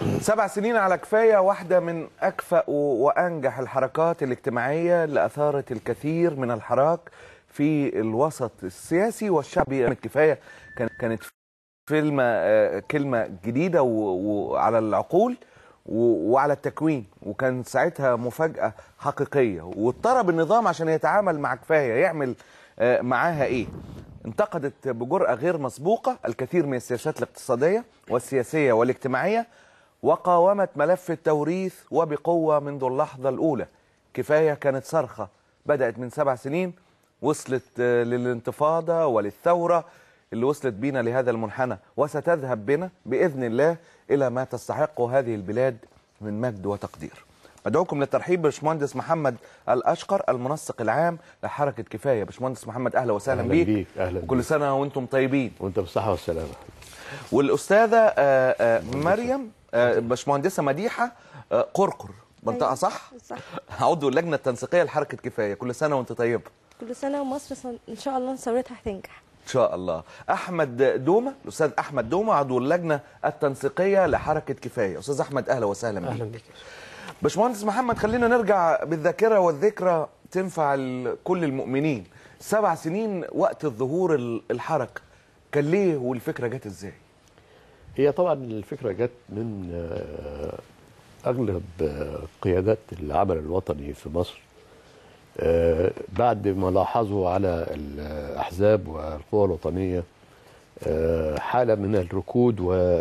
سبع سنين على كفاية واحدة من أكفأ وأنجح الحركات الاجتماعية اللي أثارت الكثير من الحراك في الوسط السياسي والشعبي كفاية كانت كانت فيلم آه، كلمة جديدة و- وعلى العقول و- وعلى التكوين وكان ساعتها مفاجأة حقيقية واضطرب النظام عشان يتعامل مع كفاية يعمل آه، معاها ايه انتقدت بجرأة غير مسبوقة الكثير من السياسات الاقتصادية والسياسية والاجتماعية وقاومت ملف التوريث وبقوة منذ اللحظة الأولى كفاية كانت صرخة بدأت من سبع سنين وصلت آه، للانتفاضة وللثورة اللي وصلت بينا لهذا المنحنى وستذهب بنا بإذن الله إلى ما تستحقه هذه البلاد من مجد وتقدير أدعوكم للترحيب باشمهندس محمد الأشقر المنسق العام لحركة كفاية باشمهندس محمد أهلا وسهلا أهلا بيك بيك، أهلا وكل بيك. سنة وأنتم طيبين وانت بالصحه والسلامه والأستاذة آه، آه، مريم آه، باشمهندسة مديحة آه، قرقر منطقة أيوة، صح؟ صح عضو اللجنة التنسيقية لحركة كفاية كل سنة وأنت طيبة كل سنة ومصر صن- إن شاء الله ثورتها هتنجح ان شاء الله احمد دومه الاستاذ احمد دومه عضو اللجنه التنسيقيه لحركه كفايه استاذ احمد اهلا وسهلا بك اهلا بك باشمهندس محمد خلينا نرجع بالذاكره والذكرى تنفع ال- كل المؤمنين سبع سنين وقت الظهور ال- الحركه كان ليه والفكره جت ازاي هي طبعا الفكره جت من آه، اغلب آه، قيادات العمل الوطني في مصر آه، بعد ما لاحظوا على الاحزاب والقوى الوطنيه آه، حاله من الركود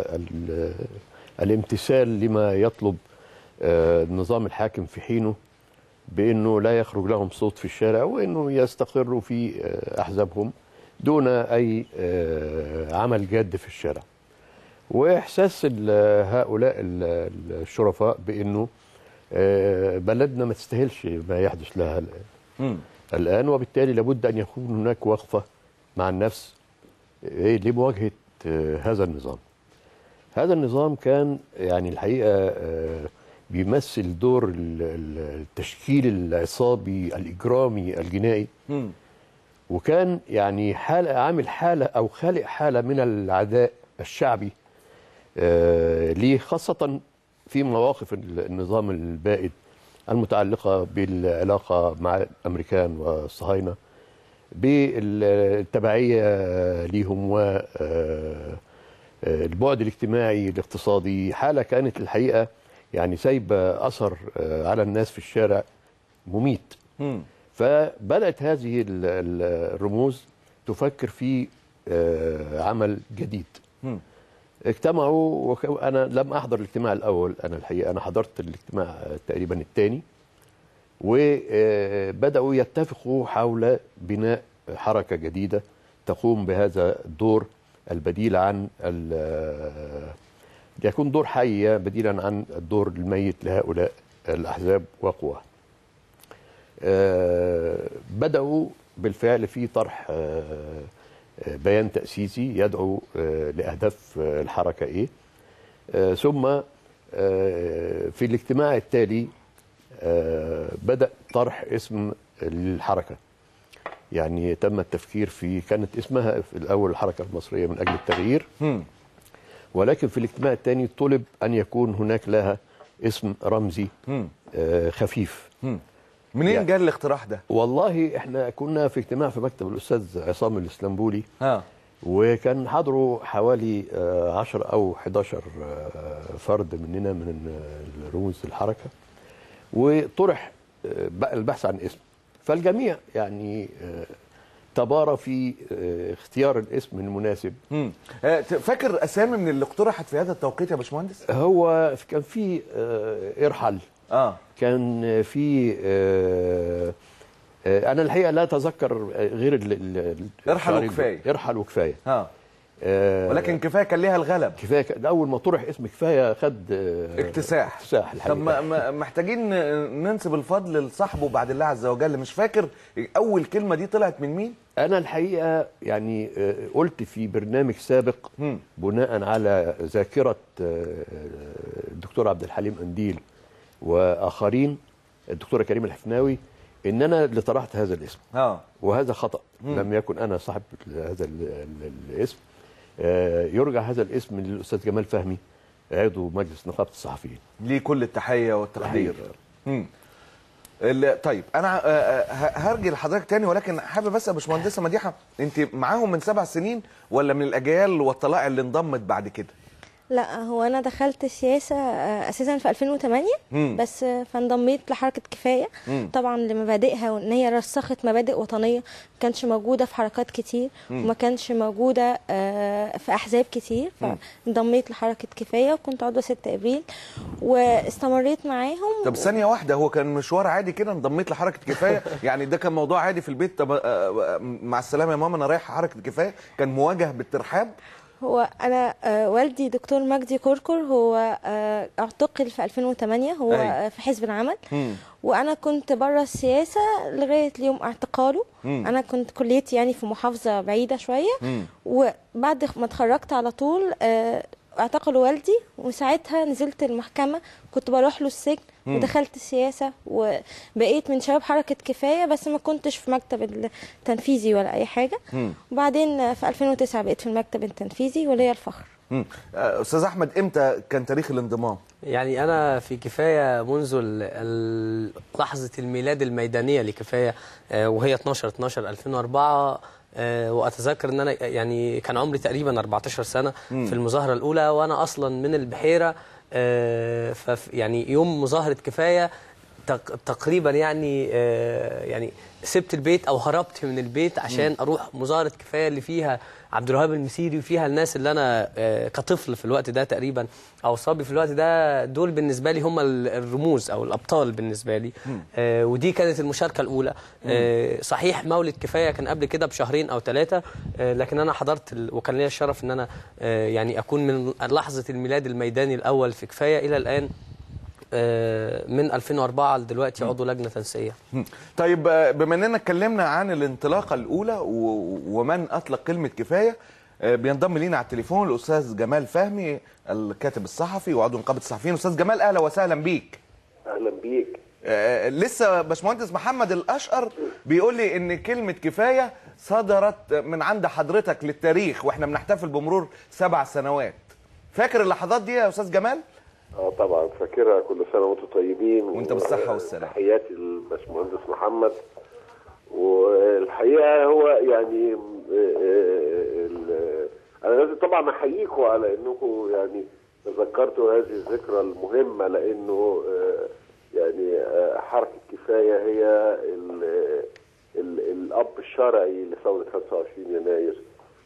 والامتثال لما يطلب آه، النظام الحاكم في حينه بانه لا يخرج لهم صوت في الشارع وانه يستقروا في آه، احزابهم دون اي آه، عمل جاد في الشارع. واحساس ال- هؤلاء ال- الشرفاء بانه آه، بلدنا ما تستاهلش ما يحدث لها الآن. مم. الان وبالتالي لابد ان يكون هناك وقفه مع النفس آه، لمواجهه آه، هذا النظام. هذا النظام كان يعني الحقيقه آه، بيمثل دور ال- ال- التشكيل العصابي الاجرامي الجنائي مم. وكان يعني حالة عامل حالة أو خالق حالة من العداء الشعبي آه، ليه خاصة في مواقف ال- النظام البائد المتعلقة بالعلاقة مع الأمريكان والصهاينة بالتبعية ليهم والبعد الاجتماعي الاقتصادي حالة كانت الحقيقة يعني سايبة أثر آه، على الناس في الشارع مميت مم. فبدأت هذه ال- ال- الرموز تفكر في آه، عمل جديد مم. اجتمعوا وك- انا لم احضر الاجتماع الاول انا الحقيقه انا حضرت الاجتماع آه، تقريبا الثاني وبداوا يتفقوا حول بناء حركه جديده تقوم بهذا الدور البديل عن ال- آه، يكون دور حي بديلا عن الدور الميت لهؤلاء الاحزاب وقواها آه، بدأوا بالفعل في طرح آه، آه، بيان تأسيسي يدعو آه، لأهداف آه، الحركة إيه آه، ثم آه، في الاجتماع التالي آه، بدأ طرح اسم الحركة يعني تم التفكير في كانت اسمها في الأول الحركة المصرية من أجل التغيير مم. ولكن في الاجتماع الثاني طلب أن يكون هناك لها اسم رمزي مم. آه، خفيف مم. منين يعني- جاء الاقتراح ده والله احنا كنا في اجتماع في مكتب الاستاذ عصام الاسلامبولي ها وكان حضروا حوالي آه، 10 او 11 آه، فرد مننا من آه، رموز الحركه وطرح آه، بقى البحث عن اسم فالجميع يعني آه، تبارى في آه، اختيار الاسم المناسب مم. آه، ت- فاكر اسامي من اللي اقترحت في هذا التوقيت يا باشمهندس هو كان في آه، ارحل اه كان في آه، آه، انا الحقيقه لا اتذكر غير ال- ال- ارحل الشعار وكفاية. ارحل وكفايه ها آه، ولكن كفايه كان ليها الغلب كفايه ك- اول ما طرح اسم كفايه خد آه، اكتساح اكتساح طب الحقيقه ما ما- محتاجين ن- ننسب الفضل لصاحبه بعد الله عز وجل مش فاكر اول كلمه دي طلعت من مين انا الحقيقه يعني آه، قلت في برنامج سابق مم. بناء على ذاكره آه، الدكتور عبد الحليم قنديل واخرين الدكتوره كريمه الحفناوي ان انا اللي طرحت هذا الاسم اه وهذا خطا لم يكن انا صاحب هذا ال- ال- الاسم آه، يرجع هذا الاسم للاستاذ جمال فهمي عضو مجلس نقابه الصحفيين ليه كل التحيه والتقدير مم. ال- طيب انا آه، آه، ه- هرجع لحضرتك تاني ولكن حابب اسال باشمهندسه مديحه انت معاهم من سبع سنين ولا من الاجيال والطلائع اللي انضمت بعد كده؟ لا هو انا دخلت السياسه آه، اساسا في 2008 مم. بس آه، فانضميت لحركه كفايه مم. طبعا لمبادئها وان هي رسخت مبادئ وطنيه ما كانش موجوده في حركات كتير وما كانش موجوده آه، في احزاب كتير فانضميت لحركه كفايه وكنت عضوه 6 ابريل واستمريت معاهم طب ثانيه واحده هو كان مشوار عادي كده انضميت لحركه كفايه يعني ده كان موضوع عادي في البيت طب آه، آه، مع السلامه يا ماما انا رايح حركه كفايه كان مواجه بالترحاب هو انا آه، والدي دكتور مجدي كركر هو آه، اعتقل في 2008 هو أي. آه، في حزب العمل مم. وانا كنت بره السياسه لغايه اليوم اعتقاله مم. انا كنت كليتي يعني في محافظه بعيده شويه مم. وبعد ما اتخرجت على طول آه، اعتقلوا والدي وساعتها نزلت المحكمه كنت بروح له السجن مم. ودخلت السياسه وبقيت من شباب حركه كفايه بس ما كنتش في مكتب التنفيذي ولا اي حاجه مم. وبعدين في 2009 بقيت في المكتب التنفيذي وليا الفخر مم. آه، استاذ احمد امتى كان تاريخ الانضمام؟ يعني أنا في كفاية منذ ال- ال- لحظة الميلاد الميدانية لكفاية آه، وهي 12 12 2004 آه، وأتذكر أن أنا يعني كان عمري تقريبا 14 سنة في المظاهرة الأولى وأنا أصلا من البحيرة آه، فف يعني يوم مظاهرة كفاية تق- تقريبا يعني آه، يعني سبت البيت او هربت من البيت عشان اروح مظاهره كفايه اللي فيها عبد الوهاب المسيري وفيها الناس اللي انا آه، كطفل في الوقت ده تقريبا او صبي في الوقت ده دول بالنسبه لي هم ال- الرموز او الابطال بالنسبه لي آه، ودي كانت المشاركه الاولى آه، صحيح مولد كفايه كان قبل كده بشهرين او ثلاثه لكن انا حضرت ال- وكان ليا الشرف ان انا آه، يعني اكون من لحظه الميلاد الميداني الاول في كفايه الى الان آه، من 2004 لدلوقتي عضو لجنه تنسيقيه مم. طيب آه، بما اننا اتكلمنا عن الانطلاقه الاولى و- ومن اطلق كلمه كفايه آه، بينضم لينا على التليفون الاستاذ جمال فهمي الكاتب الصحفي وعضو نقابه الصحفيين استاذ جمال اهلا وسهلا بيك اهلا بيك آه، لسه باشمهندس محمد الاشقر بيقول لي ان كلمه كفايه صدرت من عند حضرتك للتاريخ واحنا بنحتفل بمرور سبع سنوات فاكر اللحظات دي يا استاذ جمال اه طبعا فاكرها كل سنه وانتم طيبين وانت بالصحة والسلامة. تحياتي للباشمهندس محمد والحقيقه هو يعني آه، آه، ال- انا لازم طبعا احييكم على انكم يعني تذكرتوا هذه الذكرى المهمه لانه آه، يعني آه، حركه كفايه هي ال ال الاب الشرعي لثوره 25 يناير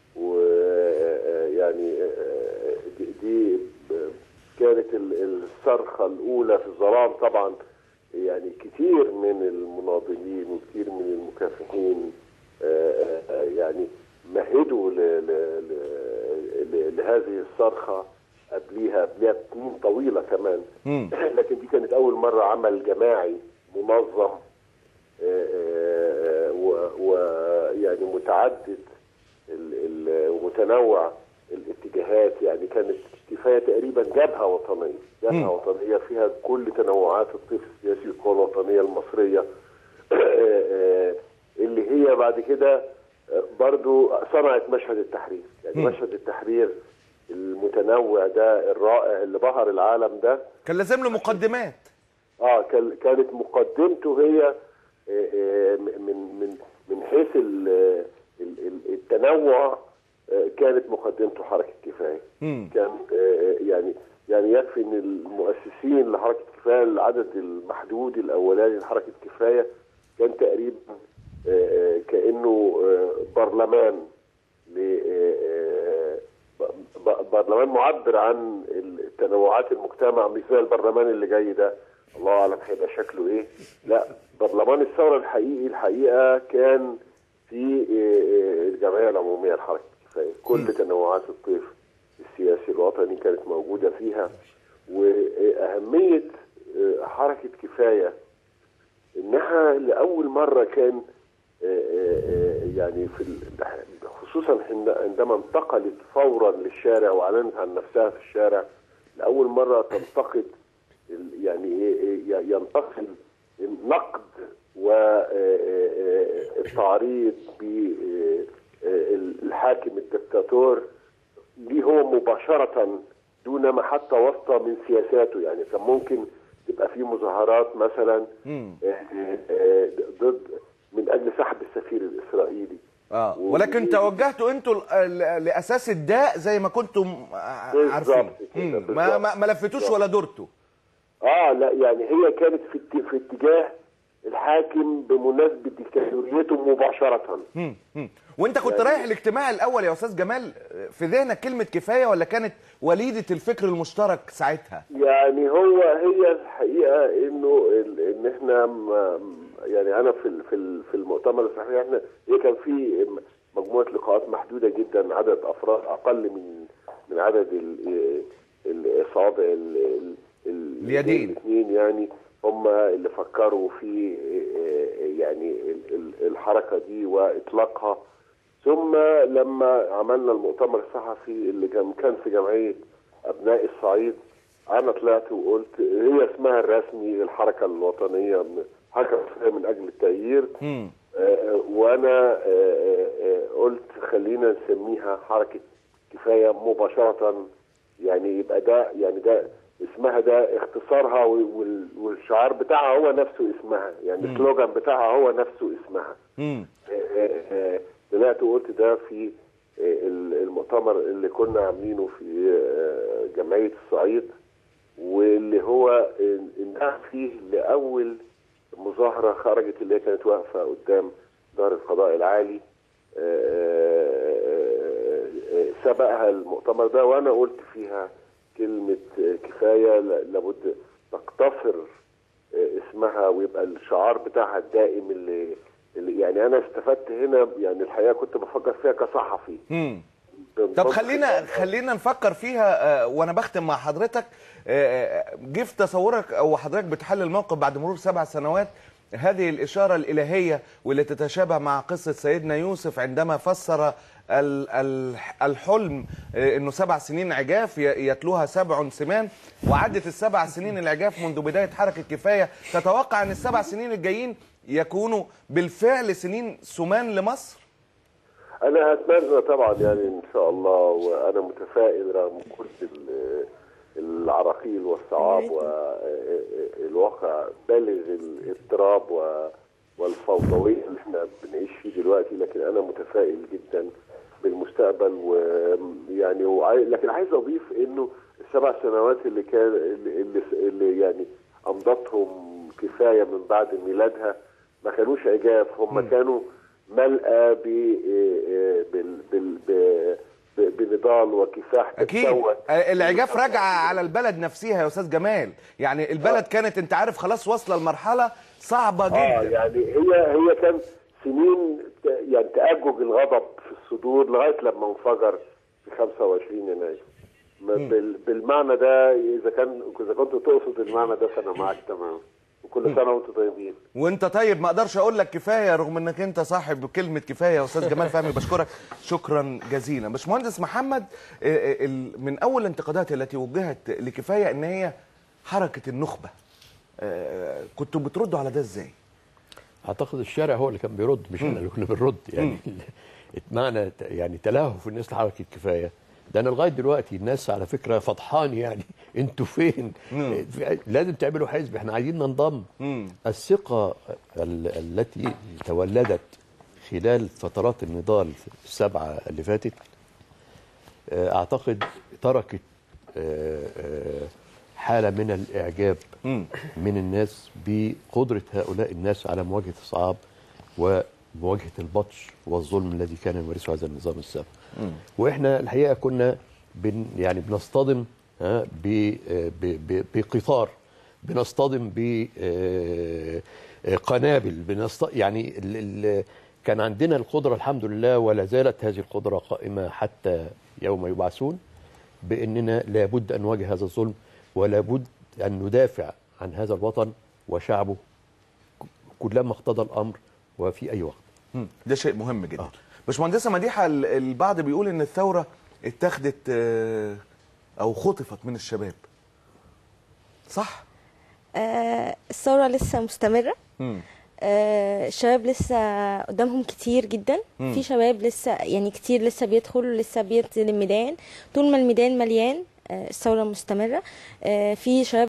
ويعني دي, دي كانت ال- الصرخه الاولى في الظلام طبعا يعني كتير من المناضلين وكتير من المكافحين آه، آه، يعني مهدوا ل- ل- ل- ل- لهذه الصرخه قبليها قبليها بسنين طويله كمان مم. لكن دي كانت اول مره عمل جماعي منظم ويعني متعدد ال- ال- ومتنوع الاتجاهات يعني كانت كفايه تقريبا جبهه وطنيه جبهه وطنيه فيها كل تنوعات الطيف السياسي القوى الوطنيه المصريه اللي هي بعد كده برضو صنعت مشهد التحرير يعني مشهد التحرير المتنوع ده الرائع اللي بهر العالم ده كان لازم له مقدمات اه كان- كانت مقدمته هي آه، آه، من من من حيث ال- ال- ال- التنوع آه، كانت مقدمته حركه كفايه مم. كان آه، يعني يعني يكفي ان المؤسسين لحركه كفايه العدد المحدود الاولاني لحركه كفايه كان تقريبا آه، آه، كانه آه، برلمان ل- آه، آه، ب- ب- برلمان معبر عن التنوعات المجتمع مش زي البرلمان اللي جاي ده الله اعلم هيبقى شكله ايه لا برلمان الثوره الحقيقي الحقيقه كان في آه، آه، الجمعيه العموميه لحركه كفايه كل تنوعات الطيف السياسي الوطني كانت موجوده فيها واهميه آه، حركه كفايه انها لاول مره كان آه، آه، آه، يعني في ال- خصوصا حين- عندما انتقلت فورا للشارع واعلنت عن نفسها في الشارع لاول مره تنتقد ال- يعني إيه- إيه- ينتقل النقد والتعريض بالحاكم الدكتاتور ليه هو مباشره دون محطة واسطة من سياساته يعني كان ممكن تبقى في مظاهرات مثلا آه، آه، آه، ضد من أجل سحب السفير الإسرائيلي اه و- ولكن توجهتوا انتوا ل- ل- لاساس الداء زي ما كنتم ع- بالظبط عارفين كده، مم. ما, بالظبط. ما, ما لفتوش ولا دورتوا اه لا يعني هي كانت في ات- في اتجاه الحاكم بمناسبة ديكتاتوريته مباشرة مم. مم. وانت كنت رايح الاجتماع الاول يا استاذ جمال في ذهنك كلمه كفايه ولا كانت وليده الفكر المشترك ساعتها يعني هو هي الحقيقه انه ال- ان احنا م- يعني انا في ال- في ال- في المؤتمر الصحفي احنا هي كان في م- مجموعه لقاءات محدوده جدا عدد افراد اقل من من عدد ال- الاصابع ال- ال- ال- اليدين. الاثنين يعني هم اللي فكروا في يعني ال- ال- الحركه دي واطلاقها ثم لما عملنا المؤتمر الصحفي اللي كان كان في جمعيه ابناء الصعيد انا طلعت وقلت هي اسمها الرسمي الحركه الوطنيه حركه وطنيه من اجل التغيير مم. آه، وانا آه، آه، آه، قلت خلينا نسميها حركه كفايه مباشره يعني يبقى ده يعني ده اسمها ده اختصارها وال- والشعار بتاعها هو نفسه اسمها يعني السلوجان بتاعها هو نفسه اسمها مم. آه، آه، طلعت وقلت ده في آه، المؤتمر اللي كنا عاملينه في آه، جمعية الصعيد واللي هو انتهى فيه لأول مظاهرة خرجت اللي هي كانت واقفة قدام دار القضاء العالي آه، آه، آه، سبقها المؤتمر ده وأنا قلت فيها كلمة آه، كفاية ل- لابد تقتصر آه، اسمها ويبقى الشعار بتاعها الدائم اللي, اللي يعني انا استفدت هنا يعني الحقيقه كنت بفكر فيها كصحفي مم. طب خلينا خلينا نفكر فيها آه، وانا بختم مع حضرتك آه، آه، جه في تصورك او حضرتك بتحلل الموقف بعد مرور سبع سنوات هذه الإشارة الإلهية واللي تتشابه مع قصة سيدنا يوسف عندما فسر ال- ال- الحلم آه، انه سبع سنين عجاف ي- يتلوها سبع سمان وعدت السبع سنين العجاف منذ بداية حركة كفاية تتوقع ان السبع سنين الجايين يكونوا بالفعل سنين سمان لمصر انا اتمنى طبعا يعني ان شاء الله وانا متفائل رغم كل ال- العراقيل والصعاب والواقع بالغ الاضطراب و- والفوضويه اللي احنا بنعيش فيه دلوقتي لكن انا متفائل جدا بالمستقبل ويعني وعاي... لكن عايز اضيف انه السبع سنوات اللي كان اللي, اللي, اللي يعني امضتهم كفايه من بعد ميلادها ما كانوش عجاف هم كانوا ملأى ب بال بال ب- ب- بنضال وكفاح اكيد تتسوى. العجاف راجعه على البلد نفسها يا استاذ جمال يعني البلد كانت انت عارف خلاص واصله لمرحله صعبه اه جدا يعني هي هي كان سنين ت- يعني تأجج الغضب في الصدور لغايه لما انفجر في 25 يناير ما بال- بالمعنى ده اذا كان اذا كنت تقصد المعنى ده فانا معاك تمام وكل سنه وانتم طيبين وانت طيب ما اقدرش اقول لك كفايه رغم انك انت صاحب كلمه كفايه يا استاذ جمال فهمي بشكرك شكرا جزيلا باشمهندس محمد آه، آه، ال- من اول الانتقادات التي وجهت لكفايه ان هي حركه النخبه آه، كنتوا بتردوا على ده ازاي اعتقد الشارع هو اللي كان بيرد مش احنا اللي كنا بنرد يعني معنى يعني تلهف الناس لحركه كفايه ده انا لغايه دلوقتي الناس على فكره فضحان يعني انتوا فين لازم تعملوا حزب احنا عايزين ننضم الثقه ال- التي تولدت خلال فترات النضال السبعه اللي فاتت آه، اعتقد تركت آه، آه، حاله من الاعجاب من الناس بقدره هؤلاء الناس على مواجهه الصعاب ومواجهه البطش والظلم الذي كان يمارسه هذا النظام السابق. واحنا الحقيقه كنا بن يعني بنصطدم ها، ب- ب- ب- بقطار بنصطدم بقنابل بنصط... يعني ال... ال... كان عندنا القدره الحمد لله ولا زالت هذه القدره قائمه حتى يوم يبعثون باننا لابد ان نواجه هذا الظلم ولابد ان ندافع عن هذا الوطن وشعبه كلما اقتضى الامر وفي اي وقت. مم. ده شيء مهم جدا باشمهندسه مديحه ال- البعض بيقول ان الثوره اتخذت آه، او خطفت من الشباب صح آه، الثورة لسه مستمرة مم. آه، الشباب لسه قدامهم كتير جدا في شباب لسه يعني كتير لسه بيدخل لسه بينزل الميدان طول ما الميدان مليان آه، الثوره مستمره آه، في شباب